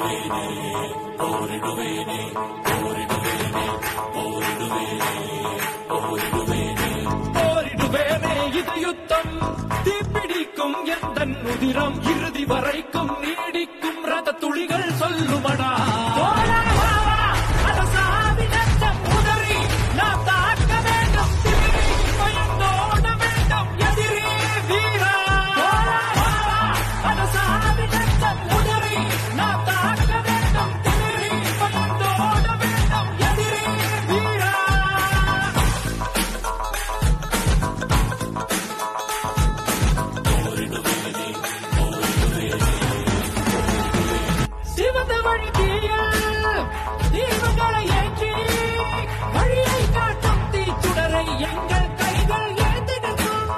போரிடுவேனே இது யுத்தம் தீப்பிடிக்கும் எந்த உதிரம் இறுதி வரைக்கும் நீடிக்கும் ரத துளிகள் சொல்லுமடா சிவந்த வழி தீயில் தீவுகளை ஏற்றி வழியை காட்டும் தீச்சுடரை எங்கள் கைகள் ஏந்திடுவோம்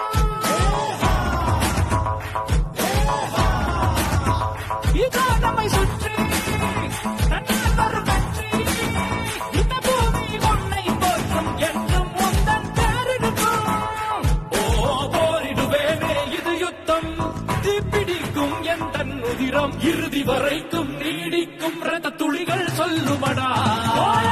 இதோ நம்மை சுற்றி தன்னால் வரும் வெற்றி இந்த பூமி உன்னை போற்றும் என்றும் உந்தன் பேரிடுவோம் ஓ போரிடுவேனே இது யுத்தம் தீப்பிடிக்கும் எந்த உதிரம் இறுதி வரைக்கும் நீடிக்கும் ரத துளிகள் சொல்லுமடா